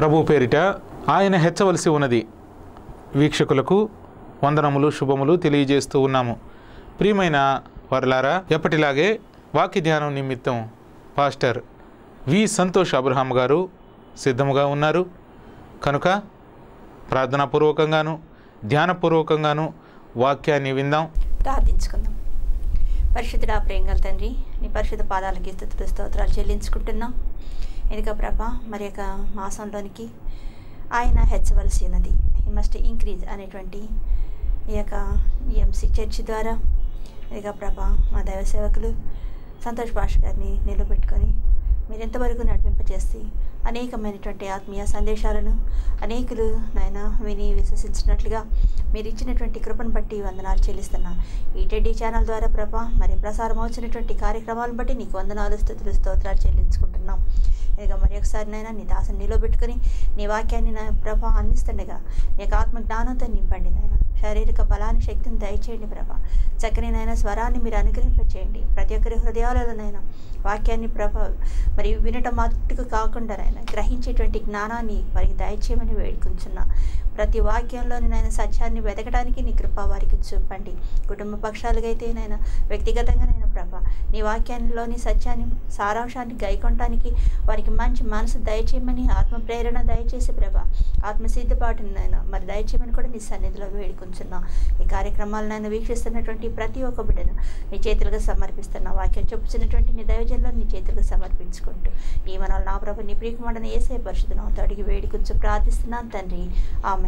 ప్రభు పేరిట ఆయన హెచ్చవలసి ఉన్నది వీక్షకులకు వందనములు శుభములు తెలియజేస్తూ ఉన్నాము ప్రియమైన వరలారా ఎప్పటిలాగే వాక్య ధ్యానం నిమిత్తం పాస్టర్ వి సంతోష్ అబ్రహాం గారు సిద్ధముగా ఉన్నారు కనుక ప్రార్థనాపూర్వకంగాను ధ్యానపూర్వకంగాను వాక్యాన్ని విందాం ప్రార్థించుకుందాం పరిశుద్ధుడా ప్రేంగల తండ్రి నీ పరిశుద్ధ పాదాలకి స్థుతులు స్తోత్రాలు చెల్లించుకుంటున్నాం ఇదిగో ప్రభ మరి యొక్క మాసంలోనికి ఆయన హెచ్చవలసి ఉన్నది హీ మస్ట్ ఇంక్రీజ్ అనేటువంటి ఈ యొక్క ఎంసీ చర్చి ద్వారా ఇదిగో ప్రభ మా దైవ సేవకులు సంతోష్ భాష గారిని నిలబెట్టుకొని మీరు ఎంతవరకు నడిపింపచేసి అనేకమైనటువంటి ఆత్మీయ సందేశాలను అనేకులు నాయన విని విశ్వసించినట్లుగా మీరు ఇచ్చినటువంటి కృపను బట్టి వందనాలు చెల్లిస్తున్నా ఈ టెడ్డీ ఛానల్ ద్వారా ప్రభ మరి ప్రసారం అవుతున్నటువంటి కార్యక్రమాలను బట్టి నీకు వందనాలు స్థుతులు స్తోత్రాలు చెల్లించుకుంటున్నాం ఇక మరి ఒకసారి నైనా నీ దాసుని నిలబెట్టుకుని నీ వాక్యాన్ని నా ప్రభ అందిస్తుండగా నీకు ఆత్మ జ్ఞానంతో నింపండి నాయన శారీరక బలాన్ని శక్తిని దయచేయండి ప్రభ చక్కని నాయన స్వరాన్ని మీరు అనుగ్రహింపచేయండి ప్రతి ఒక్కరి హృదయాలలోనైనా వాక్యాన్ని ప్రభ మరి వినటం మట్టుకు కాకుండా నాయన గ్రహించేటువంటి జ్ఞానాన్ని వారికి దయచేయమని వేడుకుంటున్నా ప్రతి వాక్యంలోని నాయన సత్యాన్ని వెతకడానికి నీ కృప వారికి చూపండి కుటుంబ పక్షాలుగా అయితే నాయన వ్యక్తిగతంగా నేను ప్రభ నీ వాక్యంలోని సత్యాన్ని సారాంశాన్ని గైకొనటానికి వారికి మంచి మనసు దయచేయమని ఆత్మ ప్రేరణ దయచేసి ప్రభ ఆత్మ సిద్ధపాటుని నాయన మరి దయచేయమని కూడా నీ సన్నిధిలో వేడుకుంటున్నా ఈ కార్యక్రమాలను నేను వీక్షిస్తున్నటువంటి ప్రతి ఒక్క బిడ్డను నీ చేతులుగా సమర్పిస్తున్నా వాక్యం చెప్పుచున్నటువంటి నీ దైవజన్లో నీ చేతులుగా సమర్పించుకుంటూ ఈ మనల్ని నా ప్రభు నీ ప్రియకుమారుని ఏసే పరిశుద్ధంతో అడిగి వేడుకుంటూ ప్రార్థిస్తున్నాను తండ్రి ఆమె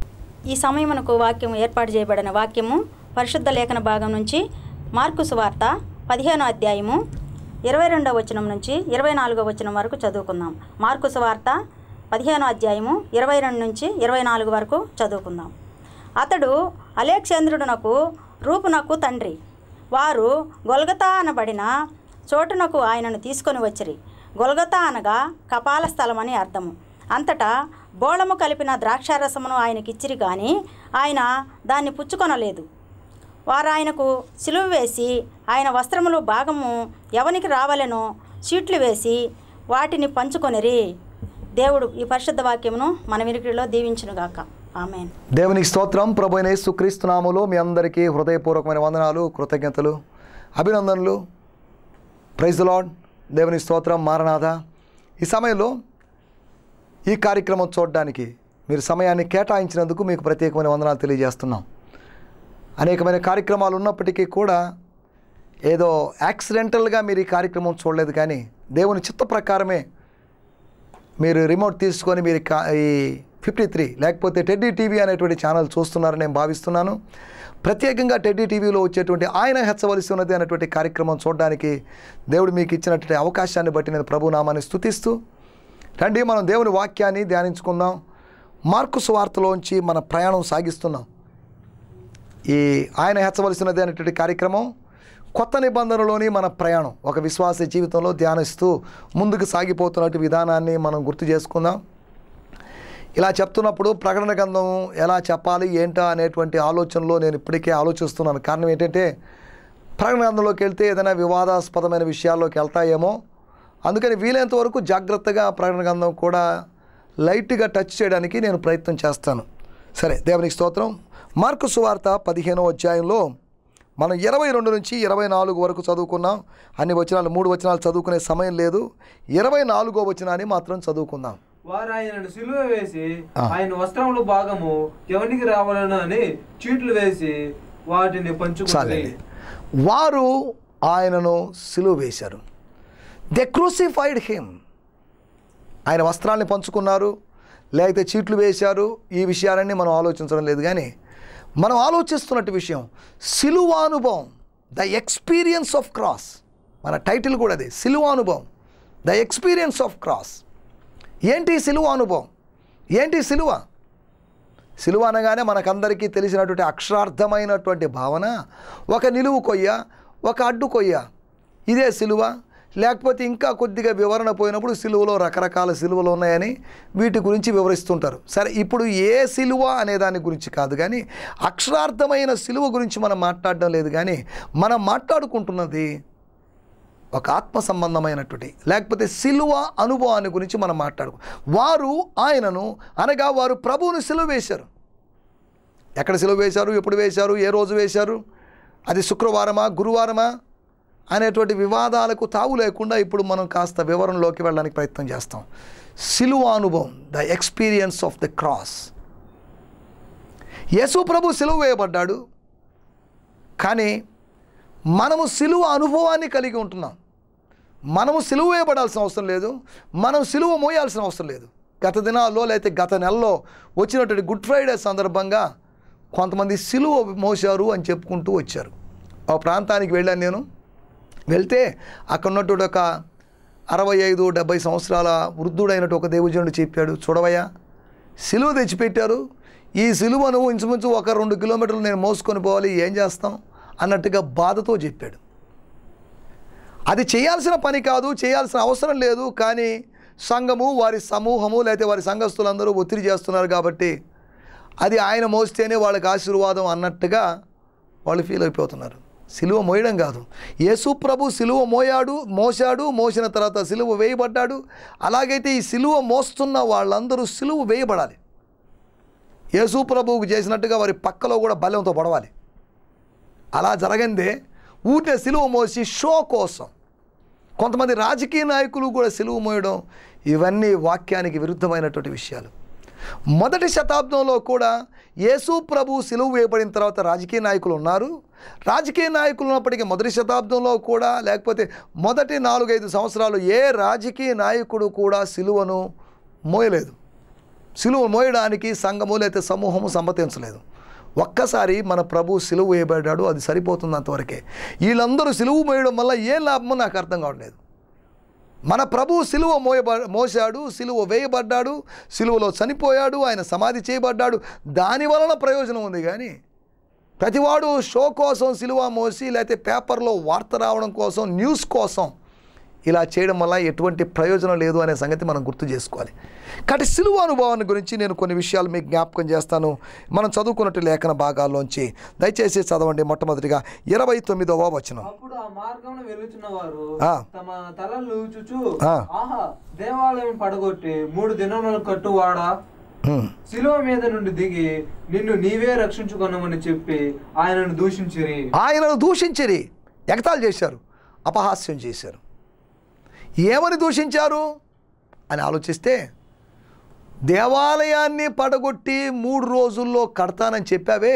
ఈ సమయమునకు వాక్యం ఏర్పాటు చేయబడిన వాక్యము పరిశుద్ధ లేఖన భాగం నుంచి మార్కు సువార్త పదిహేనో అధ్యాయము ఇరవై రెండవ వచనం నుంచి ఇరవై నాలుగో వచనం వరకు చదువుకుందాం మార్కు సువార్త పదిహేనో అధ్యాయము ఇరవై రెండు నుంచి ఇరవై నాలుగు వరకు చదువుకుందాం అతడు అలేక్షేంద్రుడునకు రూపునకు తండ్రి వారు గొల్గతా అనబడిన చోటునకు ఆయనను తీసుకొని వచ్చిరి గొల్గతా అనగా కపాల స్థలమని అర్థము అంతటా బోళము కలిపిన ద్రాక్షారసమును ఆయనకిచ్చిరి కానీ ఆయన దాన్ని పుచ్చుకొనలేదు వారు ఆయనకు సిలువ వేసి ఆయన వస్త్రములు భాగము ఎవనికి రావలెనో చీట్లు వేసి వాటిని పంచుకొనిరి దేవుడు ఈ పరిశుద్ధ వాక్యమును మన వినికిడిలో దీవించునుగాక ఆమెన్ దేవునికి స్తోత్రం ప్రభు అయిన యేసుక్రీస్తు నామములో మీ అందరికీ హృదయపూర్వకమైన వందనాలు కృతజ్ఞతలు అభినందనలు ప్రైజ్ లాడ్ దేవుని స్తోత్రం మారనాథ ఈ సమయంలో ఈ కార్యక్రమం చూడడానికి మీరు సమయాన్ని కేటాయించినందుకు మీకు ప్రత్యేకమైన వందనాలు తెలియజేస్తున్నాం అనేకమైన కార్యక్రమాలు ఉన్నప్పటికీ కూడా ఏదో యాక్సిడెంటల్గా మీరు ఈ కార్యక్రమం చూడలేదు కానీ దేవుని చిత్త ప్రకారమే మీరు రిమోట్ తీసుకొని మీరు కా- ఈ ఫిఫ్టీ త్రీ లేకపోతే టెడ్డీ టీవీ అనేటువంటి ఛానల్ చూస్తున్నారని నేను భావిస్తున్నాను ప్రత్యేకంగా టెడ్డీ టీవీలో వచ్చేటువంటి ఆయన హెచ్చవలసి ఉన్నది అనేటువంటి కార్యక్రమం చూడడానికి దేవుడు మీకు ఇచ్చినటువంటి అవకాశాన్ని బట్టి నేను ప్రభు నామాన్ని స్తుతిస్తూ రండి మనం దేవుని వాక్యాన్ని ధ్యానించుకుందాం మార్కు సువార్తలోంచి మన ప్రయాణం సాగిస్తున్నాం ఈ ఆయన హెచ్చవలసినది అనేటువంటి కార్యక్రమం కొత్త నిబంధనలోని మన ప్రయాణం ఒక విశ్వాస జీవితంలో ధ్యానిస్తూ ముందుకు సాగిపోతున్నట్టు విధానాన్ని మనం గుర్తు చేసుకుందాం ఇలా చెప్తున్నప్పుడు ప్రకటన గ్రంథం ఎలా చెప్పాలి ఏంటా అనేటువంటి ఆలోచనలో నేను ఇప్పటికే ఆలోచిస్తున్నాను కారణం ఏంటంటే ప్రకటన గ్రంథంలోకి వెళ్తే ఏదైనా వివాదాస్పదమైన విషయాల్లోకి వెళ్తాయేమో అందుకని వీలైనంత వరకు జాగ్రత్తగా ప్రకటన గ్రంథం కూడా లైట్గా టచ్ చేయడానికి నేను ప్రయత్నం చేస్తాను సరే దేవునికి స్తోత్రం మార్కు సువార్త పదిహేనో అధ్యాయంలో మనం ఇరవై రెండు నుంచి ఇరవై నాలుగు వరకు చదువుకున్నాం అన్ని వచనాలు మూడు వచనాలు చదువుకునే సమయం లేదు ఇరవై నాలుగో వచనాన్ని మాత్రం చదువుకుందాం వారు ఆయనను సిలువ వేసి ఆ. ఆయన వస్త్రముల భాగము ఎవరికి రావాలను అని చీట్లు వేసి వాటిని పంచుకుంది చాలండి వారు ఆయనను సిలువ వేశారు దే క్రూసిఫైడ్ హిమ్ ఆయన వస్త్రాన్ని పంచుకున్నారు లేకపోతే చీట్లు వేశారు ఈ విషయాలన్నీ మనం ఆలోచించడం లేదు కానీ మనం ఆలోచిస్తున్నట్టు విషయం సిలువానుభవం ద ఎక్స్పీరియన్స్ ఆఫ్ క్రాస్ మన టైటిల్ కూడా అదే సిలువానుభవం ద ఎక్స్పీరియన్స్ ఆఫ్ క్రాస్ ఏంటి సిలువ అనుభవం ఏంటి సిలువ సిలువ అనగానే మనకందరికీ తెలిసినటువంటి అక్షరార్థమైనటువంటి భావన ఒక నిలువు కొయ్య ఒక అడ్డు కొయ్య ఇదే సిలువ లేకపోతే ఇంకా కొద్దిగా వివరణ పోయినప్పుడు సిలువలో రకరకాల సిలువలు ఉన్నాయని వీటి గురించి వివరిస్తుంటారు సరే ఇప్పుడు ఏ సిలువ అనే దాని గురించి కాదు కానీ అక్షరార్థమైన సిలువ గురించి మనం మాట్లాడడం లేదు కానీ మనం మాట్లాడుకుంటున్నది ఒక ఆత్మ సంబంధమైనటువంటి లేకపోతే సిలువ అనుభవాన్ని గురించి మనం మాట్లాడుకో వారు ఆయనను అనగా వారు ప్రభువును సిలువ వేశారు ఎక్కడ సిలువ వేశారు ఎప్పుడు వేశారు ఏ రోజు వేశారు అది శుక్రవారమా గురువారమా అనేటువంటి వివాదాలకు తావు లేకుండా ఇప్పుడు మనం కాస్త వివరంలోకి వెళ్ళడానికి ప్రయత్నం చేస్తాం సిలువ అనుభవం the experience of the cross Yesu ప్రభు సిలువ వేయబడ్డాడు కానీ మనము సిలువ అనుభవాన్ని కలిగి ఉంటున్నాం మనము సిలువ వేయబడాల్సిన అవసరం లేదు మనం సిలువ మోయాల్సిన అవసరం లేదు గత దినాల్లో లేకపోతే గత నెలలో వచ్చినటువంటి గుడ్ ఫ్రైడే సందర్భంగా కొంతమంది సిలువ మోసారు అని చెప్పుకుంటూ వచ్చారు ఆ ప్రాంతానికి వెళ్ళాను నేను వెళ్తే అక్కడ ఉన్నటువంటి ఒక అరవై ఐదు డెబ్బై సంవత్సరాల వృద్ధుడైనట్టు ఒక దేవుజనుడు చెప్పాడు చూడవయ్యా సిలువ తెచ్చిపెట్టారు ఈ సిలువను ఇంచుమించు ఒక రెండు కిలోమీటర్లు నేను మోసుకొని పోవాలి ఏం చేస్తాం అన్నట్టుగా బాధతో చెప్పాడు అది చేయాల్సిన పని కాదు చేయాల్సిన అవసరం లేదు కానీ సంఘము వారి సమూహము లేకపోతే వారి సంఘస్థులందరూ ఒత్తిడి చేస్తున్నారు కాబట్టి అది ఆయన మోస్తేనే వాళ్ళకి ఆశీర్వాదం అన్నట్టుగా వాళ్ళు ఫీల్ అయిపోతున్నారు సిలువ మోయడం కాదు యేసు ప్రభు సిలువ మోయాడు మోసాడు మోసిన తర్వాత సిలువ వేయబడ్డాడు అలాగైతే ఈ సిలువ మోస్తున్న వాళ్ళందరూ సిలువ వేయబడాలి యేసు ప్రభువుకు చేసినట్టుగా వారి పక్కలో కూడా బలంతో పడవాలి అలా జరగందే ఊరినే సిలువ మోసి షో కోసం కొంతమంది రాజకీయ నాయకులు కూడా సిలువ మోయడం ఇవన్నీ వాక్యానికి విరుద్ధమైనటువంటి విషయాలు మొదటి శతాబ్దంలో కూడా యేసు ప్రభు సిలువ వేయబడిన తర్వాత రాజకీయ నాయకులు ఉన్నారు రాజకీయ నాయకులు ఉన్నప్పటికీ మొదటి శతాబ్దంలో కూడా లేకపోతే మొదటి నాలుగైదు సంవత్సరాలు ఏ రాజకీయ నాయకుడు కూడా సిలువను మోయలేదు సిలువ మోయడానికి సంఘము లేకపోతే సమూహము సమ్మతించలేదు ఒక్కసారి మన ప్రభు సిలువ వేయబడ్డాడు అది సరిపోతుంది అంతవరకే వీళ్ళందరూ సిలువ మోయడం వల్ల ఏం లాభమో నాకు అర్థం కావట్లేదు మన ప్రభు సిలువ మోయబ మోసాడు సిలువ వేయబడ్డాడు సిలువలో చనిపోయాడు ఆయన సమాధి చేయబడ్డాడు దాని వలన ప్రయోజనం ఉంది కానీ ప్రతివాడు షో కోసం సిలువ మోసి లేకపోతే పేపర్లో వార్త రావడం కోసం న్యూస్ కోసం ఇలా చేయడం వల్ల ఎటువంటి ప్రయోజనం లేదు అనే సంగతి మనం గుర్తు చేసుకోవాలి కాబట్టి సిలువ అనుభవాన్ని గురించి నేను కొన్ని విషయాలు మీకు జ్ఞాపకం చేస్తాను మనం చదువుకున్నట్టు లేఖన భాగాల్లోంచి దయచేసి చదవండి మొట్టమొదటిగా ఇరవై తొమ్మిదవ వచనం అప్పుడు ఆ మార్గమున వెలుచున్న వారు ఆ. తమ తలలు ఊచుచు ఆ. ఆహా దేవాలయం పడగొట్టి మూడు దినములు కట్టువాడా హ్మ్. శిలువ మీద నుండి దిగి నిన్ను నీవే రక్షించుకొనమని చెప్పి ఆయనను దూషించిరి ఆయనను దూషించిరి ఎగతాళి చేశారు అపహాస్యం చేశారు ఏమని దూషించారు అని ఆలోచిస్తే దేవాలయాన్ని పడగొట్టి మూడు రోజుల్లో కడతానని చెప్పావే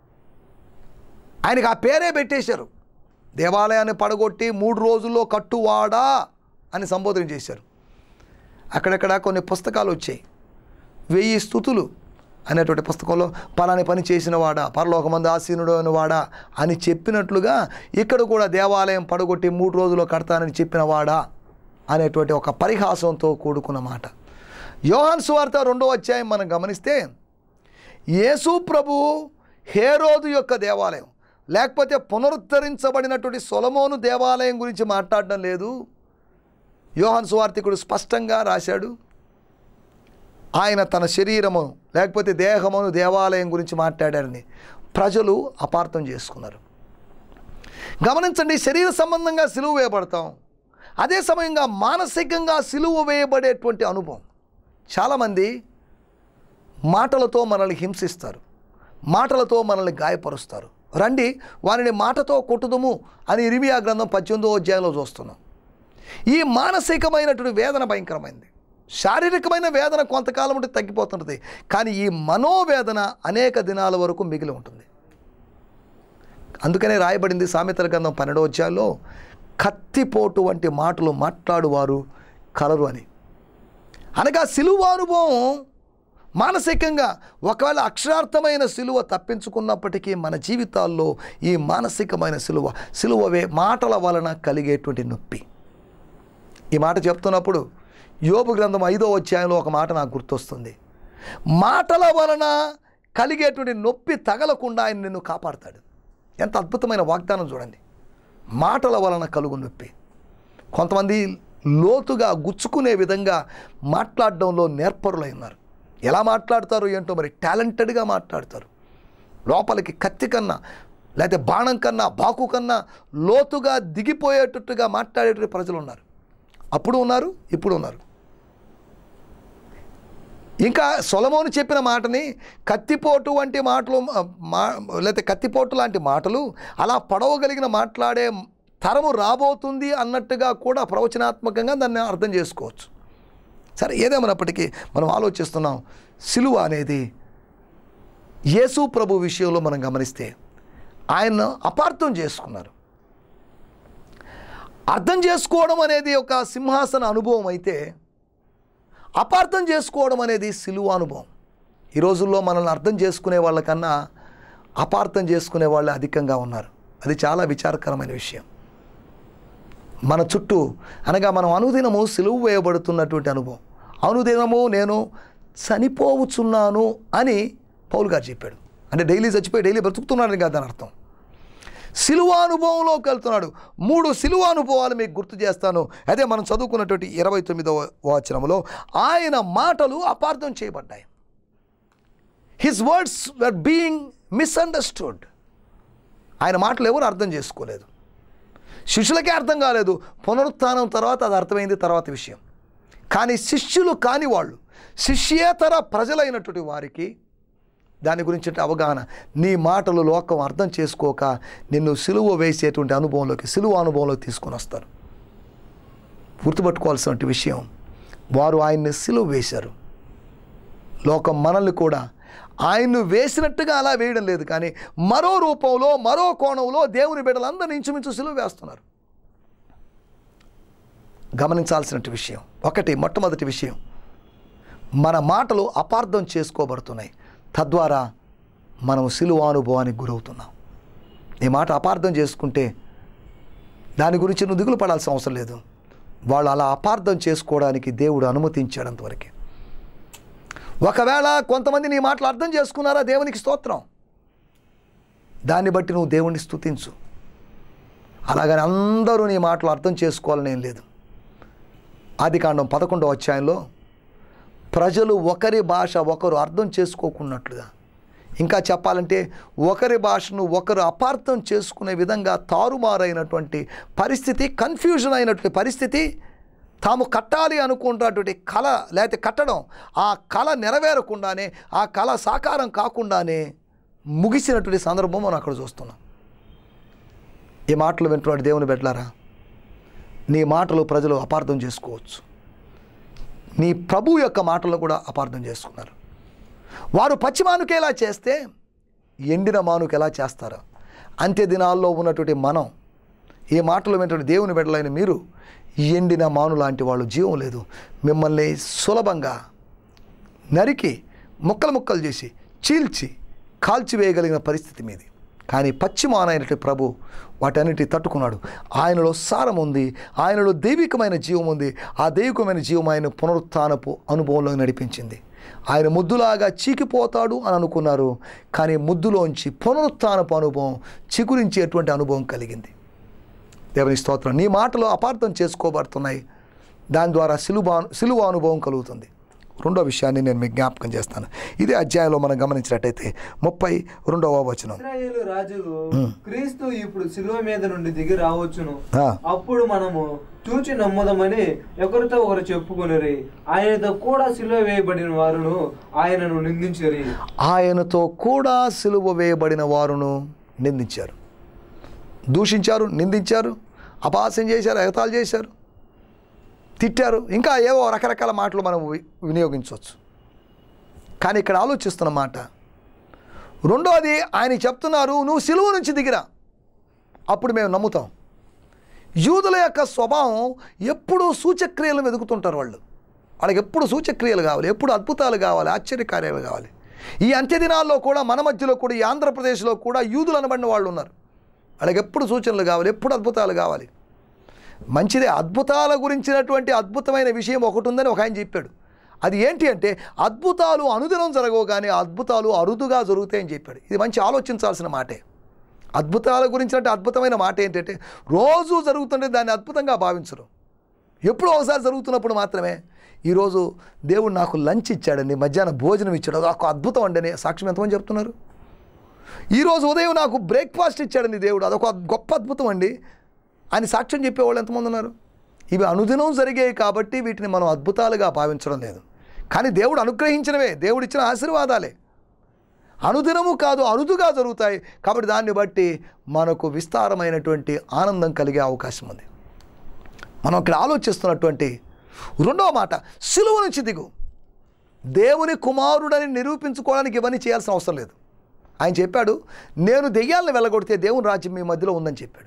ఆయనకి ఆ పేరే పెట్టేశారు దేవాలయాన్ని పడగొట్టి మూడు రోజుల్లో కట్టువాడా అని సంబోధన చేశారు అక్కడక్కడ కొన్ని పుస్తకాలు వచ్చాయి వెయ్యి స్థుతులు అనేటువంటి పుస్తకంలో పలాని పని చేసిన వాడా పరలోకమంది ఆసీనుడు అని వాడా అని చెప్పినట్లుగా ఇక్కడ కూడా దేవాలయం పడగొట్టి మూడు రోజుల్లో కడతానని చెప్పిన వాడా అనేటువంటి ఒక పరిహాసంతో కూడుకున్న మాట యోహాన్ సువార్త రెండో అధ్యాయం మనం గమనిస్తే యేసు ప్రభు హేరోదు యొక్క దేవాలయం లేకపోతే పునరుద్ధరించబడినటువంటి సొలమోను దేవాలయం గురించి మాట్లాడడం లేదు యోహాన్ సువార్తికుడు స్పష్టంగా రాశాడు ఆయన తన శరీరము లేకపోతే దేహమును దేవాలయం గురించి మాట్లాడారని ప్రజలు అపార్థం చేసుకున్నారు గమనించండి శరీర సంబంధంగా సిలువ వేయబడతాం అదే సమయంగా మానసికంగా సిలువ వేయబడేటువంటి అనుభవం చాలామంది మాటలతో మనల్ని హింసిస్తారు మాటలతో మనల్ని గాయపరుస్తారు రండి వారిని మాటతో కొట్టుదుము అని ఇరిమియా గ్రంథం పద్దెనిమిదో అధ్యాయంలో చూస్తున్నాం ఈ మానసికమైనటువంటి వేదన భయంకరమైంది శారీరకమైన వేదన కొంతకాలం ఉంటే తగ్గిపోతుంటుంది కానీ ఈ మనోవేదన అనేక దినాల వరకు మిగిలి ఉంటుంది అందుకనే రాయబడింది సామెతల గ్రంథం పన్నెండో అధ్యాయంలో కత్తిపోటు వంటి మాటలు మాట్లాడువారు కలరు అని అనగా సిలువ అనుభవం మానసికంగా ఒకవేళ అక్షరార్థమైన సిలువ తప్పించుకున్నప్పటికీ మన జీవితాల్లో ఈ మానసికమైన సిలువ సిలువవే మాటల వలన కలిగేటువంటి నొప్పి ఈ మాట చెప్తున్నప్పుడు యోబు గ్రంథం ఐదో అధ్యాయంలో ఒక మాట నాకు గుర్తొస్తుంది మాటల వలన కలిగేటువంటి నొప్పి తగలకుండా ఆయన నిన్ను కాపాడతాడు ఎంత అద్భుతమైన వాగ్దానం చూడండి మాటల వలన కలుగు నొప్పి కొంతమంది లోతుగా గుచ్చుకునే విధంగా మాట్లాడడంలో నేర్పరులై ఉన్నారు ఎలా మాట్లాడతారు ఏంటో మరి టాలెంటెడ్గా మాట్లాడతారు లోపలికి కత్తి కన్నా లేకపోతే బాణం కన్నా బాకు కన్నా లోతుగా దిగిపోయేటట్టుగా మాట్లాడేటువంటి ప్రజలు ఉన్నారు అప్పుడు ఉన్నారు ఇప్పుడు ఉన్నారు ఇంకా సొలమోను చెప్పిన మాటని కత్తిపోటు వంటి మాటలు ఆ, మా లేకపోతే కత్తిపోటు లాంటి మాటలు అలా పడవగలిగిన మాట్లాడే తరము రాబోతుంది అన్నట్టుగా కూడా ప్రవచనాత్మకంగా దాన్ని అర్థం చేసుకోవచ్చు సరే ఏదేమైనప్పటికీ మనం ఆలోచిస్తున్నాం సిలువ అనేది యేసు ప్రభు విషయంలో మనం గమనిస్తే ఆయన అపార్థం చేసుకున్నారు అర్థం చేసుకోవడం అనేది ఒక సింహాసన అనుభవం అయితే అపార్థం చేసుకోవడం అనేది సిలువ అనుభవం ఈ రోజుల్లో మనల్ని అర్థం చేసుకునే వాళ్ళకన్నా అపార్థం చేసుకునే వాళ్ళే అధికంగా ఉన్నారు అది చాలా విచారకరమైన విషయం మన చుట్టూ అనగా మనం అనుదినము సిలువ వేయబడుతున్నటువంటి అనుభవం అనుదినము నేను చనిపోవచ్చున్నాను అని పౌలు గారు చెప్పాడు అంటే డైలీ చచ్చిపోయి డైలీ బ్రతుకుతున్నాడని కాదు దాని అర్థం సిలువ అనుభవంలోకి వెళ్తున్నాడు మూడు సిలువ అనుభవాలు మీకు గుర్తు చేస్తాను అదే మనం చదువుకున్నటువంటి ఇరవై తొమ్మిదవ వచనంలో ఆయన మాటలు అపార్థం చేయబడ్డాయి his words were being misunderstood ఆయన మాటలు ఎవరు అర్థం చేసుకోలేదు శిష్యులకే అర్థం కాలేదు పునరుత్థానం తర్వాత అది అర్థమైంది తర్వాత విషయం కానీ శిష్యులు కాని వాళ్ళు శిష్యేతర ప్రజలైనటువంటి వారికి దాని గురించి అవగాహన నీ మాటలు లోకం అర్థం చేసుకోక నిన్ను సిలువ వేసేటువంటి అనుభవంలోకి సిలువ అనుభవంలోకి తీసుకొని వస్తారు గుర్తుపట్టుకోవాల్సిన విషయం వారు ఆయన్ని సిలువ వేశారు లోకం మనల్ని కూడా ఆయన్ను వేసినట్టుగా అలా వేయడం లేదు కానీ మరో రూపంలో మరో కోణంలో దేవుని బిడ్డలందరినీ ఇంచుమించు సిలువ వేస్తున్నారు గమనించాల్సిన విషయం ఒకటి మొట్టమొదటి విషయం మన మాటలు అపార్థం చేసుకోబడుతున్నాయి తద్వారా మనం సిలువ అనుభవానికి గురవుతున్నాం నీ మాట అపార్థం చేసుకుంటే దాని గురించి నువ్వు దిగులు పడాల్సిన అవసరం లేదు వాళ్ళు అలా అపార్థం చేసుకోవడానికి దేవుడు అనుమతించాడంతవరకే ఒకవేళ కొంతమంది నీ మాటలు అర్థం చేసుకున్నారా దేవునికి స్తోత్రం దాన్ని బట్టి నువ్వు దేవుణ్ణి స్తుతించు అలాగని అందరూ నీ మాటలు అర్థం చేసుకోవాలని ఏం లేదు ఆదికాండం పదకొండవ అధ్యాయంలో ప్రజలు ఒకరి భాష ఒకరు అర్థం చేసుకోకున్నట్లుగా ఇంకా చెప్పాలంటే ఒకరి భాషను ఒకరు అపార్థం చేసుకునే విధంగా తారుమారైనటువంటి పరిస్థితి కన్ఫ్యూజన్ అయినటువంటి పరిస్థితి తాము కట్టాలి అనుకున్నటువంటి కళ లేకపోతే కట్టడం ఆ కళ నెరవేరకుండానే ఆ కళ సాకారం కాకుండానే ముగిసినటువంటి సందర్భం మనం అక్కడ చూస్తున్నాం ఈ మాటలు వింటున్నాడు దేవుని బిడ్డలారా నీ మాటలు ప్రజలు అపార్థం చేసుకోవచ్చు నీ ప్రభు యొక్క మాటలను కూడా అపార్థం చేసుకున్నారు వారు పచ్చి మానుకు ఎలా చేస్తే ఎండిన మానుకు ఎలా చేస్తారు అంత్య దినాల్లో ఉన్నటువంటి మనం ఈ మాటలు వింటున్న దేవుని బిడ్డలైన మీరు ఎండిన మాను లాంటి వాళ్ళు జీవం లేదు మిమ్మల్ని సులభంగా నరికి ముక్కలు ముక్కలు చేసి చీల్చి కాల్చివేయగలిగిన పరిస్థితి మీది కానీ పశ్చిమానైనటువంటి ప్రభు వాటన్నిటి తట్టుకున్నాడు ఆయనలో సారం ఉంది ఆయనలో దైవికమైన జీవం ఉంది ఆ దైవికమైన జీవం ఆయన పునరుత్థానపు అనుభవంలో నడిపించింది ఆయన ముద్దులాగా చీకిపోతాడు అని అనుకున్నారు కానీ ముద్దులోంచి పునరుత్థానపు అనుభవం చిగురించేటువంటి అనుభవం కలిగింది దేవుని స్తోత్రం నీ మాటలు అపార్థం చేసుకోబడుతున్నాయి దాని ద్వారా సిలువ సిలువ అనుభవం కలుగుతుంది రెండో విషయాన్ని నేను మీకు జ్ఞాపకం చేస్తాను ఇదే అధ్యాయంలో మనం గమనించినట్టయితే ముప్పై రెండవ వచనం ఇస్రాయేలు రాజులు క్రీస్తు ఇప్పుడు శిలువ మీద నుండి దిగి రావచ్చును ఆ. అప్పుడు మనము చూచి నమ్మదమని ఒకరితో ఒకరు చెప్పుకొనిరి ఆయనతో కూడా సిలువ వేయబడిన వారును ఆయనను నిందించరి ఆయనతో కూడా సిలువ వేయబడిన వారును నిందించారు దూషించారు నిందించారు అపహాస్యం చేశారు ఎగతాలు చేశారు తిట్టారు ఇంకా ఏవో రకరకాల మాటలు మనం వి- వినియోగించవచ్చు కానీ ఇక్కడ ఆలోచిస్తున్న మాట రెండోది ఆయన చెప్తున్నారు నువ్వు సిలువ నుంచి దిగిరా అప్పుడు మేము నమ్ముతాం యూదుల యొక్క స్వభావం ఎప్పుడూ సూచక్రియలను వెతుకుతుంటారు వాళ్ళు వాళ్ళకి ఎప్పుడు సూచక్రియలు కావాలి ఎప్పుడు అద్భుతాలు కావాలి ఆశ్చర్యకార్యాలు కావాలి ఈ అంత్య దినాల్లో కూడా మన మధ్యలో కూడా ఈ ఆంధ్రప్రదేశ్లో కూడా యూదులు అనబడిన వాళ్ళు ఉన్నారు వాళ్ళకి ఎప్పుడు సూచనలు కావాలి ఎప్పుడు అద్భుతాలు కావాలి మంచిదే అద్భుతాల గురించినటువంటి అద్భుతమైన విషయం ఒకటి ఉందని ఒక ఆయన చెప్పాడు అది ఏంటి అంటే అద్భుతాలు అనుదినం జరగవు కానీ అద్భుతాలు అరుదుగా జరుగుతాయని చెప్పాడు ఇది మంచి ఆలోచించాల్సిన మాటే అద్భుతాల గురించినట్టు అద్భుతమైన మాట ఏంటంటే రోజు జరుగుతుంటే దాన్ని అద్భుతంగా భావించరు ఎప్పుడో ఒకసారి జరుగుతున్నప్పుడు మాత్రమే ఈరోజు దేవుడు నాకు లంచ్ ఇచ్చాడండి మధ్యాహ్నం భోజనం ఇచ్చాడు అది ఒక అద్భుతం అండి అని సాక్ష్యం ఎంతమంది చెప్తున్నారు ఈరోజు ఉదయం నాకు బ్రేక్ఫాస్ట్ ఇచ్చాడండి దేవుడు అదొక గొప్ప అద్భుతం అండి అని సాక్ష్యం చెప్పేవాళ్ళు ఎంతమంది ఉన్నారు ఇవి అనుదినం జరిగాయి కాబట్టి వీటిని మనం అద్భుతాలుగా భావించడం లేదు కానీ దేవుడు అనుగ్రహించినవే దేవుడు ఇచ్చిన ఆశీర్వాదాలే అనుదినము కాదు అరుదుగా జరుగుతాయి కాబట్టి దాన్ని బట్టి మనకు విస్తారమైనటువంటి ఆనందం కలిగే అవకాశం ఉంది మనం ఇక్కడ ఆలోచిస్తున్నటువంటి రెండవ మాట సిలువ నుంచి దిగు దేవుని కుమారుడని నిరూపించుకోవడానికి ఇవన్నీ చేయాల్సిన అవసరం లేదు ఆయన చెప్పాడు నేను దెయ్యాలను వెళ్ళగొడితే దేవుని రాజ్యం మీ మధ్యలో ఉందని చెప్పాడు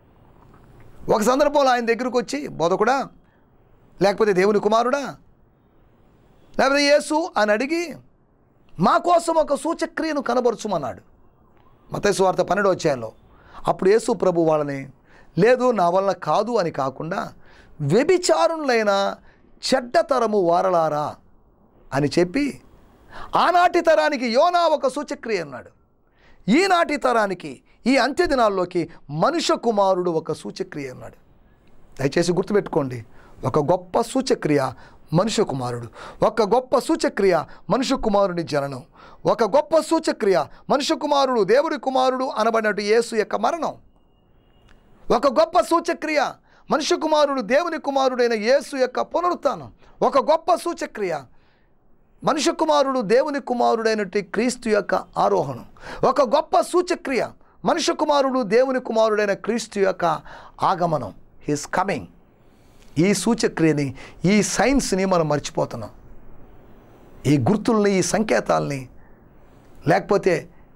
ఒక సందర్భంలో ఆయన దగ్గరకు వచ్చి బోధకుడా లేకపోతే దేవుని కుమారుడా లేకపోతే యేసు అని అడిగి మా కోసం ఒక సూచక్రియను కనబరుచుమన్నాడు మతేసు వార్త పన్నెండు వచ్చాయంలో అప్పుడు యేసు ప్రభు వాళ్ళని లేదు నా వలన కాదు అని కాకుండా వ్యభిచారులైన చెడ్డతరము వారలారా అని చెప్పి ఆనాటి తరానికి యోనా ఒక సూచక్రియ అన్నాడు ఈనాటి తరానికి ఈ అంత్య దినాల్లోకి మనుష్య కుమారుడు ఒక సూచక్రియ అన్నాడు దయచేసి గుర్తుపెట్టుకోండి ఒక గొప్ప సూచక్రియ మనుష్య కుమారుడు ఒక గొప్ప సూచక్రియ మనుష్య కుమారుని జననం ఒక గొప్ప సూచక్రియ మనుష్య కుమారుడు దేవుడి కుమారుడు అనబడినట్టు యేసు యొక్క మరణం ఒక గొప్ప సూచక్రియ మనుష్య కుమారుడు దేవుని కుమారుడైన యేసు యొక్క పునరుత్థానం ఒక గొప్ప సూచక్రియ మనుష్య కుమారుడు దేవుని కుమారుడైనట్టు క్రీస్తు యొక్క ఆరోహణం ఒక గొప్ప సూచక్రియ మనుష్య కుమారుడు దేవుని కుమారుడైన క్రీస్తు యొక్క ఆగమనం హిస్ కమింగ్ ఈ సూచక్రియని ఈ సైన్స్ని మనం మర్చిపోతున్నాం ఈ గుర్తుల్ని ఈ సంకేతాలని లేకపోతే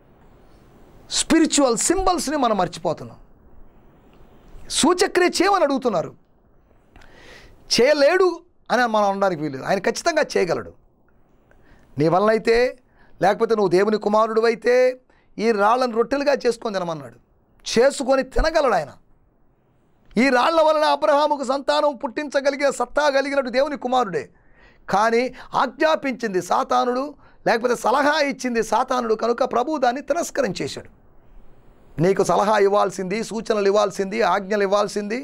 స్పిరిచువల్ సింబల్స్ని మనం మర్చిపోతున్నాం సూచక్రియ చేయమని అడుగుతున్నారు చేయలేడు అని మనం అనడానికి వీలు ఆయన ఖచ్చితంగా చేయగలడు నీ వలన అయితే లేకపోతే నువ్వు దేవుని కుమారుడు అయితే ఈ రాళ్ళను రొట్టెలుగా చేసుకొని తినమన్నాడు చేసుకొని తినగలడు ఆయన ఈ రాళ్ల వలన అబ్రహాముకు సంతానం పుట్టించగలిగిన సత్తా కలిగినట్టు దేవుని కుమారుడే కానీ ఆజ్ఞాపించింది సాతానుడు లేకపోతే సలహా ఇచ్చింది సాతానుడు కనుక ప్రభువు దాన్ని తిరస్కరించేశాడు నీకు సలహా ఇవ్వాల్సింది సూచనలు ఇవ్వాల్సింది ఆజ్ఞలు ఇవ్వాల్సింది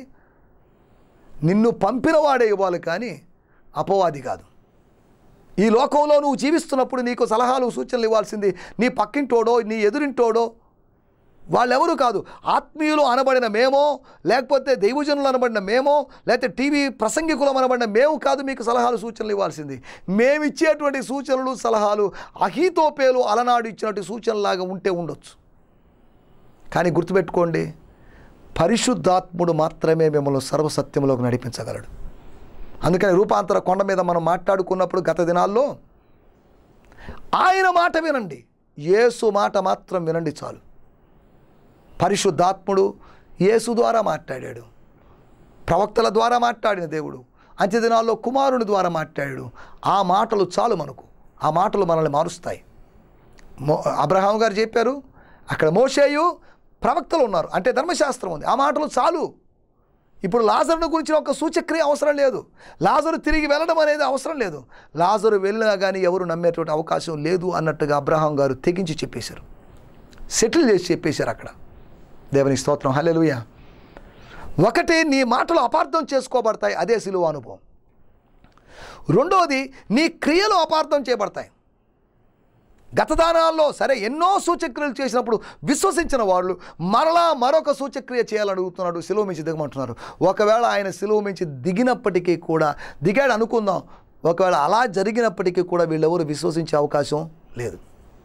నిన్ను పంపిన వాడే ఇవ్వాలి కానీ అపవాది కాదు ఈ లోకంలో నువ్వు జీవిస్తున్నప్పుడు నీకు సలహాలు సూచనలు ఇవ్వాల్సింది నీ పక్కింటోడో నీ ఎదురింటోడో వాళ్ళెవరు కాదు ఆత్మీయులు అనబడిన మేమో లేకపోతే దైవజనులు అనబడిన మేమో లేకపోతే టీవీ ప్రసంగికులం అనబడిన మేము కాదు మీకు సలహాలు సూచనలు ఇవ్వాల్సింది మేము ఇచ్చేటువంటి సూచనలు సలహాలు అహీతోపేలు అలనాడు ఇచ్చినట్టు సూచనలాగా ఉంటే ఉండొచ్చు కానీ గుర్తుపెట్టుకోండి పరిశుద్ధాత్ముడు మాత్రమే మిమ్మల్ని సర్వసత్యంలోకి నడిపించగలడు అందుకని రూపాంతర కొండ మీద మనం మాట్లాడుకున్నప్పుడు గత దినాల్లో ఆయన మాట వినండి యేసు మాట మాత్రం వినండి చాలు పరిశుద్ధాత్ముడు యేసు ద్వారా మాట్లాడాడు ప్రవక్తల ద్వారా మాట్లాడిన దేవుడు అంత్య దినాల్లో కుమారుని ద్వారా మాట్లాడాడు ఆ మాటలు చాలు మనకు ఆ మాటలు మనల్ని మారుస్తాయి మో అబ్రహాం గారు చెప్పారు అక్కడ మోషేయు ప్రవక్తలు ఉన్నారు అంటే ధర్మశాస్త్రం ఉంది ఆ మాటలు చాలు ఇప్పుడు లాజరును గురించిన ఒక సూచక్రియ అవసరం లేదు లాజరు తిరిగి వెళ్ళడం అనేది అవసరం లేదు లాజరు వెళ్ళినా కానీ ఎవరు నమ్మేటువంటి అవకాశం లేదు అన్నట్టుగా అబ్రహాం గారు తెగించి చెప్పేశారు సెటిల్ చేసి చెప్పేశారు అక్కడ దేవుని స్తోత్రం హల్లెలూయ ఒకటి నీ మాటలు అపార్థం చేసుకోబడతాయి అదే సిలువ అనుభవం రెండవది నీ క్రియలు అపార్థం చేయబడతాయి గత దానాల్లో సరే ఎన్నో సూచక్రియలు చేసినప్పుడు విశ్వసించిన వాళ్ళు మరలా మరొక సూచక్రియ చేయాలని అడుగుతున్నాడు సిలువ మించి దిగమంటున్నారు ఒకవేళ ఆయన సిలువ మించి దిగినప్పటికీ కూడా దిగాడు అనుకుందాం ఒకవేళ అలా జరిగినప్పటికీ కూడా వీళ్ళెవరు విశ్వసించే అవకాశం లేదు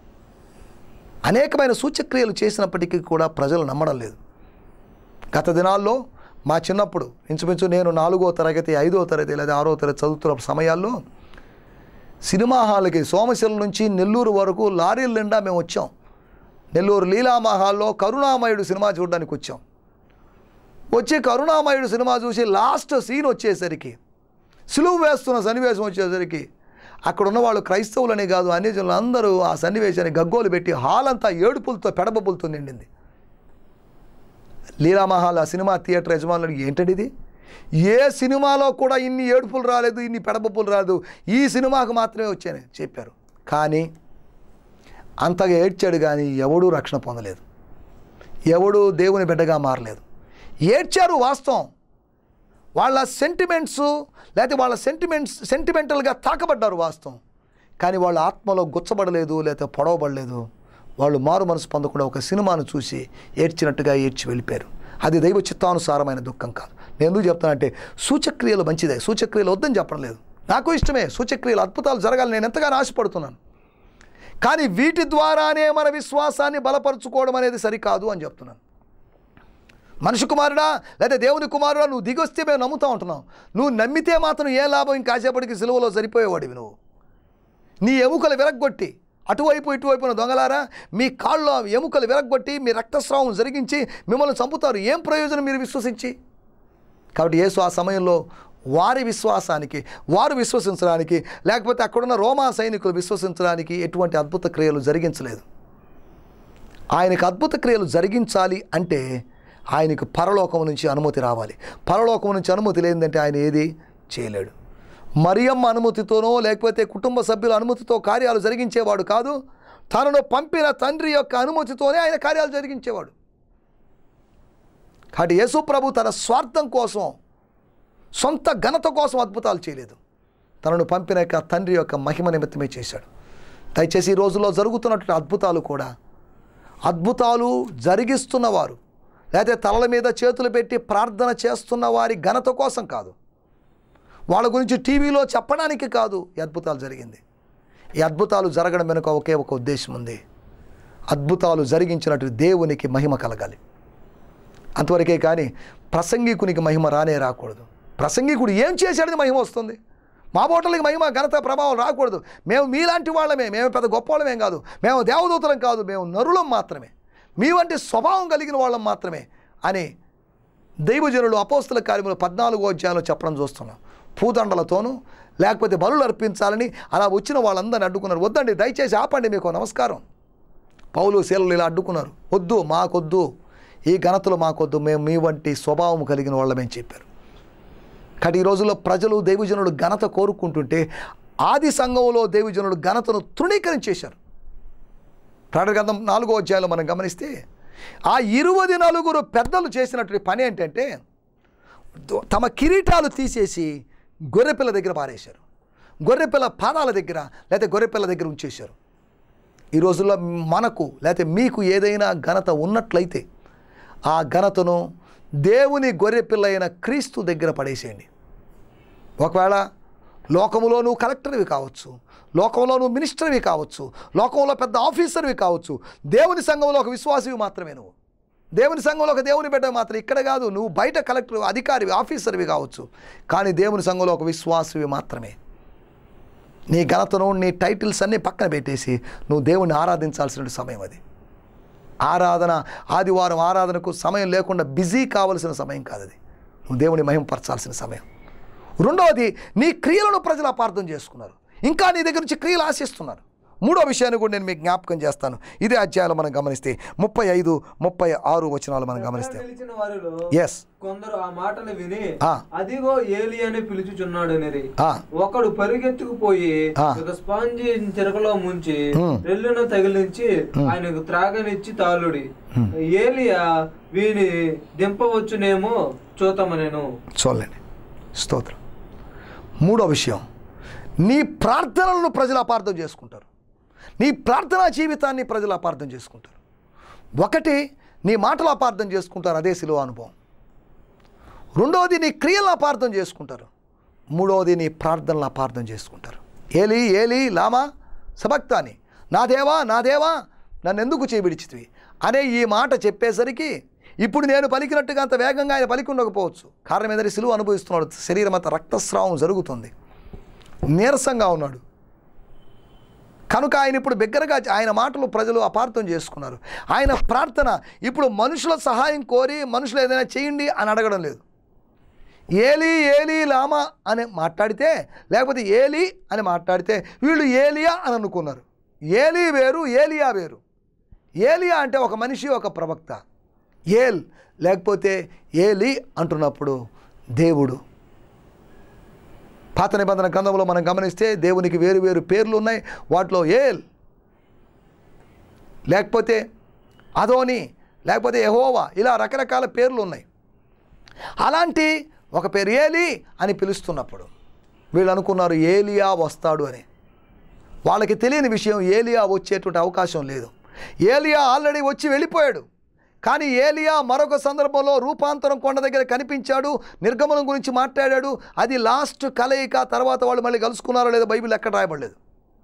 అనేకమైన సూచక్రియలు చేసినప్పటికీ కూడా ప్రజలు నమ్మడం లేదు గత దినాల్లో మా చిన్నప్పుడు ఇంచుమించు నేను నాలుగో తరగతి ఐదో తరగతి లేదా ఆరో తరగతి చదువుతున్న సమయాల్లో సినిమా హాల్కి సోమశిల నుంచి నెల్లూరు వరకు లారీల నిండా మేము వచ్చాం నెల్లూరు లీలామహాల్లో కరుణామయుడు సినిమా చూడడానికి వచ్చాం వచ్చి కరుణామయుడు సినిమా చూసి లాస్ట్ సీన్ వచ్చేసరికి సులువు వేస్తున్న సన్నివేశం వచ్చేసరికి అక్కడ ఉన్న వాళ్ళు క్రైస్తవులని కాదు అన్ని జనులు అందరూ ఆ సన్నివేశాన్ని గగ్గోలు పెట్టి హాల్ అంతా ఏడుపులతో పెడబబులతో నిండింది లీలామహాల్ ఆ సినిమా థియేటర్ యజమానులు ఏంటండి ఇది ఏ సినిమాలో కూడా ఇన్ని ఏడుపులు రాలేదు ఇన్ని పెడబొప్పులు రాలేదు ఈ సినిమాకు మాత్రమే వచ్చాయని చెప్పారు కానీ అంతగా ఏడ్చాడు కానీ ఎవడూ రక్షణ పొందలేదు ఎవడూ దేవుని బిడ్డగా మారలేదు ఏడ్చారు వాస్తవం వాళ్ళ సెంటిమెంట్స్ లేకపోతే వాళ్ళ సెంటిమెంట్స్ సెంటిమెంటల్గా తాకబడ్డారు వాస్తవం కానీ వాళ్ళ ఆత్మలో గుచ్చబడలేదు లేకపోతే పొడవబడలేదు వాళ్ళు మారు మనసు పొందకుండా ఒక సినిమాను చూసి ఏడ్చినట్టుగా ఏడ్చి వెళ్ళిపోయారు అది దైవ చిత్తానుసారమైన దుఃఖం కాదు నేను ఎందుకు చెప్తానంటే సూచక్రియలు మంచిదే సూచక్రియలు వద్దని చెప్పడం లేదు నాకు ఇష్టమే సూచక్రియలు అద్భుతాలు జరగాలి నేను ఎంతగానో ఆశపడుతున్నాను కానీ వీటి ద్వారానే మన విశ్వాసాన్ని బలపరుచుకోవడం అనేది సరికాదు అని చెప్తున్నాను మనిషి కుమారుడా లేదా దేవుని కుమారుడా నువ్వు దిగొస్తే మేము నమ్ముతా ఉంటున్నాం నువ్వు నమ్మితే మాత్రం ఏ లాభం ఇంకాసేపటికి సిలువలో సరిపోయేవాడివి నువ్వు నీ ఎముకలు విరగ్గొట్టి అటువైపు ఇటువైపున దొంగలారా మీ కాళ్ళు ఎముకలు విరగ్గొట్టి మీ రక్తస్రావం జరిగించి మిమ్మల్ని చంపుతారు ఏం ప్రయోజనం మీరు విశ్వసించి కాబట్టి యేసు ఆ సమయంలో వారి విశ్వాసానికి వారు విశ్వసించడానికి లేకపోతే అక్కడున్న రోమా సైనికులు విశ్వసించడానికి ఎటువంటి అద్భుత క్రియలు జరిగించలేదు ఆయనకు అద్భుత క్రియలు జరిగించాలి అంటే ఆయనకు పరలోకం నుంచి అనుమతి రావాలి పరలోకం నుంచి అనుమతి లేదంటే ఆయన ఏది చేయలేడు మరియమ్మ అనుమతితోనో లేకపోతే కుటుంబ సభ్యుల అనుమతితో కార్యాలు జరిగించేవాడు కాదు తనను పంపిన తండ్రి యొక్క అనుమతితోనే ఆయన కార్యాలు జరిగించేవాడు కాబట్టి యేసు ప్రభు తన స్వార్థం కోసం సొంత ఘనత కోసం అద్భుతాలు చేయలేదు తనను పంపిన యొక్క తండ్రి యొక్క మహిమ నిమిత్తమే చేశాడు దయచేసి ఈ రోజుల్లో జరుగుతున్నటువంటి అద్భుతాలు కూడా అద్భుతాలు జరిగిస్తున్నవారు లేకపోతే తలల మీద చేతులు పెట్టి ప్రార్థన చేస్తున్న వారి ఘనత కోసం కాదు వాళ్ళ గురించి టీవీలో చెప్పడానికి కాదు ఈ అద్భుతాలు జరిగింది ఈ అద్భుతాలు జరగడం వెనుక ఒకే ఒక ఉద్దేశం ఉంది అద్భుతాలు జరిగించినట్టు దేవునికి మహిమ కలగాలి అంతవరకే కానీ ప్రసంగికునికి మహిమ రానే రాకూడదు ప్రసంగికుడు ఏం చేశాడని మహిమ వస్తుంది మా బోటలకి మహిమ ఘనత ప్రభావం రాకూడదు మేము మీలాంటి వాళ్ళమే మేము పెద్ద గొప్ప వాళ్ళమేం కాదు మేము దేవదూతలం కాదు మేము నరులం మాత్రమే మీ వంటి స్వభావం కలిగిన వాళ్ళం మాత్రమే అని దైవజనులు అపోస్తుల కార్యములు పద్నాలుగో అధ్యాయంలో చెప్పడం చూస్తున్నాం పూదండలతోనూ లేకపోతే బలులు అర్పించాలని అలా వచ్చిన వాళ్ళందరిని అడ్డుకున్నారు వద్దండి దయచేసి ఆపండి మీకు నమస్కారం పౌలు శీలలు ఇలా అడ్డుకున్నారు వద్దు మాకొద్దు ఈ ఘనతలు మాకొద్దు మేము మీ వంటి స్వభావం కలిగిన వాళ్ళమేం చెప్పారు కాబట్టి ఈ రోజుల్లో ప్రజలు దైవజనులు ఘనత కోరుకుంటుంటే ఆది సంఘంలో దైవజనులు ఘనతను తృణీకరించేశారు ప్రాణ గ్రంథం నాలుగో అధ్యాయంలో మనం గమనిస్తే ఆ ఇరువది నలుగురు పెద్దలు చేసినటువంటి పని ఏంటంటే దో- తమ కిరీటాలు తీసేసి గొర్రెపిల్ల దగ్గర పారేశారు గొర్రెపిల్ల పాదాల దగ్గర లేకపోతే గొర్రెపిల్ల దగ్గర ఉంచేశారు ఈ రోజుల్లో మనకు లేకపోతే మీకు ఏదైనా ఘనత ఉన్నట్లయితే ఆ ఘనతను దేవుని గొర్రెపిల్ల అయిన క్రీస్తు దగ్గర పడేసేయండి ఒకవేళ లోకములో నువ్వు కలెక్టర్వి కావచ్చు లోకంలో నువ్వు మినిస్టర్వి కావచ్చు లోకంలో పెద్ద ఆఫీసర్వి కావచ్చు దేవుని సంఘంలో ఒక విశ్వాసివి మాత్రమే నువ్వు దేవుని సంఘంలో ఒక దేవుని బిడ్డ మాత్రం ఇక్కడ కాదు నువ్వు బయట కలెక్టర్ అధికారివి ఆఫీసర్వి కావచ్చు కానీ దేవుని సంఘంలో ఒక విశ్వాసివి మాత్రమే నీ ఘనతను నీ టైటిల్స్ అన్నీ పక్కన పెట్టేసి నువ్వు దేవుణ్ణి ఆరాధించాల్సిన సమయం అది ఆరాధన ఆదివారం ఆరాధనకు సమయం లేకుండా బిజీ కావలసిన సమయం కాదు అది నువ్వు దేవుని మహిమపరచాల్సిన సమయం రెండవది నీ క్రియలను ప్రజలు అపార్థం చేసుకున్నారు ఇంకా నీ దగ్గర నుంచి క్రియలు ఆశిస్తున్నారు మూడో విషయాన్ని కూడా నేను మీకు జ్ఞాపకం చేస్తాను ఇదే అధ్యాయంలో మనం గమనిస్తే ముప్పై ఐదు ముప్పై ఆరు వచనాలు మనం గమనిస్తే నిలిచిన వారిలో ఎస్ కొందరు ఆ మాటలు విని ఆ. అదిగో ఏలి అని పిలుచుచున్నాడు అనేది ఆ. ఒకడు పరిగెత్తుకుపోయి ఆ. ఒక స్పాంజి చిరకలో ముంచి ఉమ్. రెల్లును తగిలించి ఆయనకు త్రాగనిచ్చి తాలుడి ఏలియా వీని దింపవచ్చునేమో చూతమనేను చూడండి స్తోత్రం మూడో విషయం నీ ప్రార్థనలను ప్రజలు అపార్థం చేసుకుంటారు నీ ప్రార్థనా జీవితాన్ని ప్రజలు అపార్థం చేసుకుంటారు ఒకటి నీ మాటలు అపార్థం చేసుకుంటారు అదే శిలువ అనుభవం రెండవది నీ క్రియలను అపార్థం చేసుకుంటారు మూడవది నీ ప్రార్థనలు అపార్థం చేసుకుంటారు ఏలి ఏలి లామా సబక్తాని నా దేవా నా దేవా నన్ను ఎందుకు చేవిడిచితివి అనే ఈ మాట చెప్పేసరికి ఇప్పుడు నేను పలికినట్టుగా అంత వేగంగా ఆయన పలికి ఉండకపోవచ్చు కారణం ఏంటంటే సిలువ అనుభవిస్తున్నాడు శరీరం అంతా రక్తస్రావం జరుగుతుంది నీరసంగా ఉన్నాడు కనుక ఆయన ఇప్పుడు బిగ్గరగా ఆయన మాటలు ప్రజలు అపార్థం చేసుకున్నారు ఆయన ప్రార్థన ఇప్పుడు మనుషుల సహాయం కోరి మనుషులు ఏదైనా చేయండి అని అడగడం లేదు ఏలి ఏలి లామా అని మాట్లాడితే లేకపోతే ఏలి అని మాట్లాడితే వీళ్ళు ఏలియా అని అనుకున్నారు ఏలి వేరు ఏలియా వేరు ఏలియా అంటే ఒక మనిషి ఒక ప్రవక్త ఏల్ లేకపోతే ఏలి అంటున్నప్పుడు దేవుడు పాత నిబంధన గ్రంథంలో మనం గమనిస్తే దేవునికి వేరు వేరు పేర్లు ఉన్నాయి వాటిలో ఏల్ లేకపోతే అదోని లేకపోతే యెహోవా ఇలా రకరకాల పేర్లు ఉన్నాయి అలాంటి ఒక పేరు ఏలి అని పిలుస్తున్నప్పుడు వీళ్ళు అనుకున్నారు ఏలియా వస్తాడు అని వాళ్ళకి తెలియని విషయం ఏలియా వచ్చేటువంటి అవకాశం లేదు ఏలియా ఆల్రెడీ వచ్చి వెళ్ళిపోయాడు కానీ ఏలియా మరొక సందర్భంలో రూపాంతరం కొండ దగ్గర కనిపించాడు నిర్గమనం గురించి మాట్లాడాడు అది లాస్ట్ కలయిక తర్వాత వాళ్ళు మళ్ళీ కలుసుకున్నారో లేదో బైబిల్ ఎక్కడ రాయబడలేదు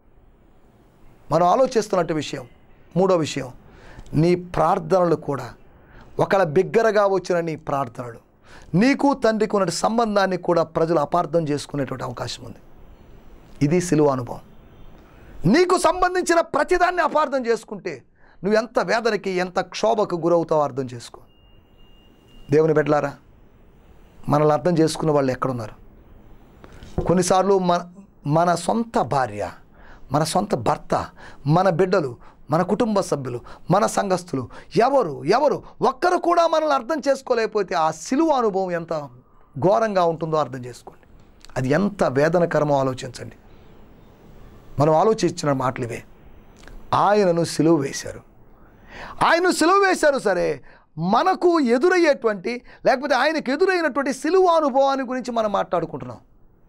మనం ఆలోచిస్తున్నట్టు విషయం మూడో విషయం నీ ప్రార్థనలు కూడా ఒకళ్ళ బిగ్గరగా వచ్చిన నీ ప్రార్థనలు నీకు తండ్రికి ఉన్న సంబంధాన్ని కూడా ప్రజలు అపార్థం చేసుకునేటువంటి అవకాశం ఉంది ఇది సిలువ అనుభవం నీకు సంబంధించిన ప్రతిదాన్ని అపార్థం చేసుకుంటే నువ్వు ఎంత వేదనకి ఎంత క్షోభకు గురవుతావో అర్థం చేసుకో దేవుని బిడ్డలారా మనల్ని అర్థం చేసుకున్న వాళ్ళు ఎక్కడున్నారు కొన్నిసార్లు మన మన సొంత భార్య మన సొంత భర్త మన బిడ్డలు మన కుటుంబ సభ్యులు మన సంఘస్థులు ఎవరు ఎవరు ఒక్కరు కూడా మనల్ని అర్థం చేసుకోలేకపోతే ఆ సిలువ అనుభవం ఎంత ఘోరంగా ఉంటుందో అర్థం చేసుకోండి అది ఎంత వేదనకరమో ఆలోచించండి మనం ఆలోచించిన మాటలు ఇవే ఆయనను సిలువ వేశారు ఆయన సిలువ వేశారు సరే మనకు ఎదురయ్యేటువంటి లేకపోతే ఆయనకు ఎదురైనటువంటి సిలువ అనుభవాన్ని గురించి మనం మాట్లాడుకుంటున్నాం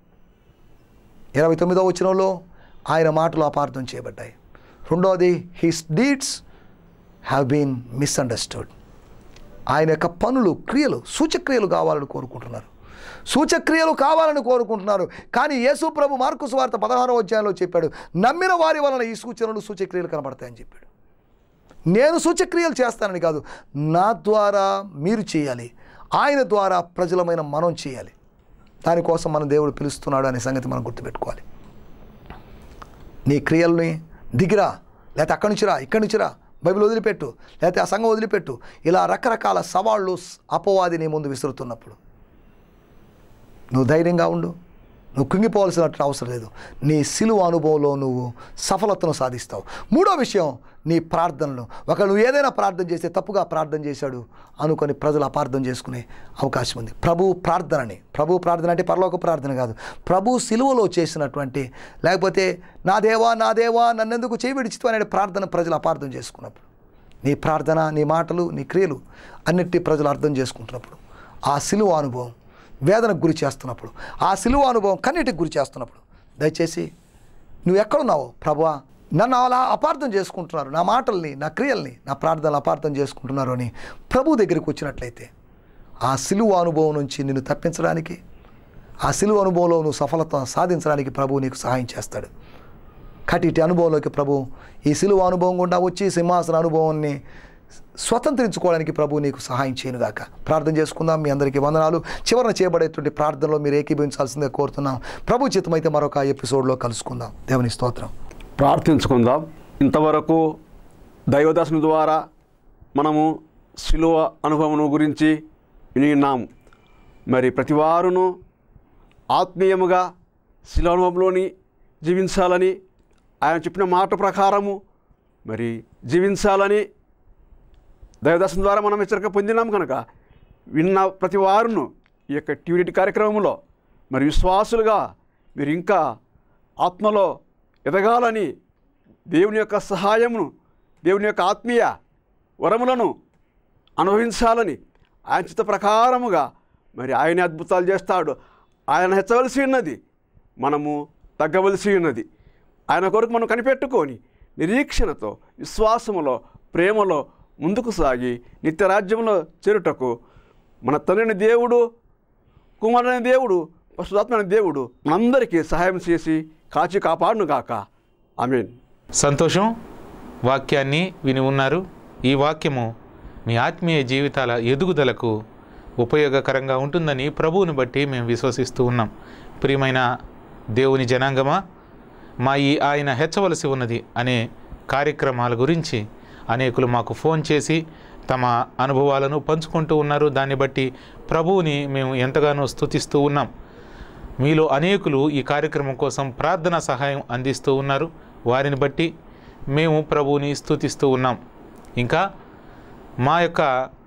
ఇరవై తొమ్మిదో వచనంలో ఆయన మాటలు అపార్థం చేయబడ్డాయి రెండవది his deeds have been misunderstood ఆయన యొక్క పనులు క్రియలు సూచక్రియలు కావాలని కోరుకుంటున్నారు సూచక్రియలు కావాలని కోరుకుంటున్నారు కానీ యేసు ప్రభు మార్కు సువార్త పదహారో అధ్యాయంలో చెప్పాడు నమ్మిన వారి వలన ఈ సూచనలు సూచక్రియలు కనబడతాయని చెప్పాడు నేను సూచక్రియలు చేస్తానని కాదు నా ద్వారా మీరు చేయాలి ఆయన ద్వారా ప్రజలమైన మనం చేయాలి దానికోసం మన దేవుడు పిలుస్తున్నాడు అనే సంగతి మనం గుర్తుపెట్టుకోవాలి నీ క్రియల్ని దిగిరా లేకపోతే అక్కడి నుంచి రా ఇక్కడి నుంచి రా బైబిల్ వదిలిపెట్టు లేకపోతే ఆ సంఘం వదిలిపెట్టు ఇలా రకరకాల సవాళ్ళు అపవాది నీ ముందు విసురుతున్నప్పుడు నువ్వు ధైర్యంగా ఉండు నువ్వు కుంగిపోవాల్సినట్టు అవసరం లేదు నీ సిలువ అనుభవంలో నువ్వు సఫలతను సాధిస్తావు మూడో విషయం నీ ప్రార్థనలు ఒక నువ్వు ఏదైనా ప్రార్థన చేస్తే తప్పుగా ప్రార్థన చేశాడు అనుకొని ప్రజలు అపార్థం చేసుకునే అవకాశం ఉంది ప్రభు ప్రార్థనని ప్రభు ప్రార్థన అంటే పరలోక ప్రార్థన కాదు ప్రభు సిలువలో చేసినటువంటి లేకపోతే నా దేవా నా దేవా నన్నెందుకు చేయి విడిచితూ అనే ప్రార్థన ప్రజలు అపార్థం చేసుకున్నప్పుడు నీ ప్రార్థన నీ మాటలు నీ క్రియలు అన్నిటి ప్రజలు అర్థం చేసుకుంటున్నప్పుడు ఆ సిలువ అనుభవం వేదనకు గురి చేస్తున్నప్పుడు ఆ సిలువ అనుభవం కన్నిటికి గురి చేస్తున్నప్పుడు దయచేసి నువ్వు ఎక్కడున్నావు ప్రభువా నన్ను అలా అపార్థం చేసుకుంటున్నారు నా మాటల్ని నా క్రియల్ని నా ప్రార్థనలు అపార్థం చేసుకుంటున్నారు అని ప్రభు దగ్గరికి వచ్చినట్లయితే ఆ సిలువ అనుభవం నుంచి నిన్ను తప్పించడానికి ఆ సిలువ అనుభవంలో నువ్వు సఫలత సాధించడానికి ప్రభువు నీకు సహాయం చేస్తాడు కటి ఇటు అనుభవంలోకి ప్రభు ఈ సిలువ అనుభవం గుండా వచ్చి సింహాసన అనుభవాన్ని స్వతంత్రించుకోవడానికి ప్రభు నీకు సహాయం చేయనుగాక ప్రార్థన చేసుకుందాం మీ అందరికీ వందనాలు చివరన చేయబడేటువంటి ప్రార్థనలో మీరు ఏకీభవించాల్సిందిగా కోరుతున్నాం ప్రభు చిత్తమైతే మరొక ఎపిసోడ్లో కలుసుకుందాం దేవుని స్తోత్రం ప్రార్థించుకుందాం ఇంతవరకు దైవదర్శనం ద్వారా మనము శిలువ అనుభవం గురించి వినిన్నాము మరి ప్రతివారును ఆత్మీయముగా శిలువ అనుభవంలోని జీవించాలని ఆయన చెప్పిన మాట ప్రకారము మరి జీవించాలని దైవదర్శనం ద్వారా మనం హెచ్చరిక పొందినాం కనుక విన్న ప్రతి వారును ఈ యొక్క టీవీ కార్యక్రమంలో మరి విశ్వాసులుగా మీరు ఇంకా ఆత్మలో ఎదగాలని దేవుని యొక్క సహాయమును దేవుని యొక్క ఆత్మీయ వరములను అనుభవించాలని ఆయన చిత్త ప్రకారముగా మరి ఆయన అద్భుతాలు చేస్తాడు ఆయన హెచ్చవలసి ఉన్నది మనము తగ్గవలసి ఉన్నది ఆయన కొరకు మనం కనిపెట్టుకొని నిరీక్షణతో విశ్వాసములో ప్రేమలో ముందుకు సాగి నిత్యరాజ్యంలో చేరుటకు మన తండ్రిని దేవుడు కుమారుని దేవుడు పశుధాత్మైన దేవుడు మనందరికీ సహాయం చేసి కాచి కాపాడును గాక ఆమేన్ సంతోషం వాక్యాన్ని విని ఉన్నారు ఈ వాక్యము మీ ఆత్మీయ జీవితాల ఎదుగుదలకు ఉపయోగకరంగా ఉంటుందని ప్రభువుని బట్టి మేము విశ్వసిస్తూ ఉన్నాం ప్రియమైన దేవుని జనాంగమా మా ఈ ఆయన హెచ్చవలసి ఉన్నది అనే కార్యక్రమాల గురించి అనేకులు మాకు ఫోన్ చేసి తమ అనుభవాలను పంచుకుంటూ ఉన్నారు దాన్ని బట్టి ప్రభువుని మేము ఎంతగానో స్తుతిస్తూ ఉన్నాం మీలో అనేకులు ఈ కార్యక్రమం కోసం ప్రార్థన సహాయం అందిస్తూ ఉన్నారు వారిని బట్టి మేము ప్రభువుని స్తుతిస్తూ ఉన్నాం ఇంకా మా యొక్క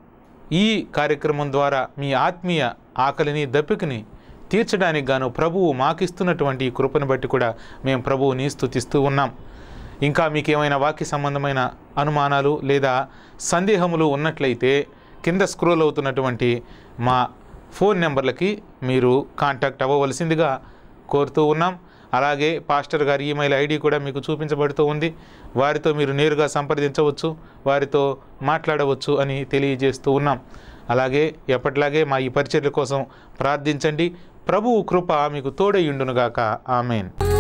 ఈ కార్యక్రమం ద్వారా మీ ఆత్మీయ ఆకలిని దప్పికని తీర్చడానికి గాను ప్రభువు మాకిస్తున్నటువంటి ఈ కృపను బట్టి కూడా మేము ప్రభువుని స్తుతిస్తూ ఉన్నాం ఇంకా మీకు ఏమైనా వాక్య సంబంధమైన అనుమానాలు లేదా సందేహములు ఉన్నట్లయితే కింద స్క్రోల్ అవుతున్నటువంటి మా ఫోన్ నెంబర్లకి మీరు కాంటాక్ట్ అవ్వవలసిందిగా కోరుతూ ఉన్నాం అలాగే పాస్టర్ గారి ఈమెయిల్ ఐడి కూడా మీకు చూపించబడుతూ ఉంది వారితో మీరు నేరుగా సంప్రదించవచ్చు వారితో మాట్లాడవచ్చు అని తెలియజేస్తూ ఉన్నాం అలాగే ఎప్పటిలాగే మా ఈ పరిచర్య కోసం ప్రార్థించండి ప్రభువు కృప మీకు తోడయుండునుగాక ఆమెన్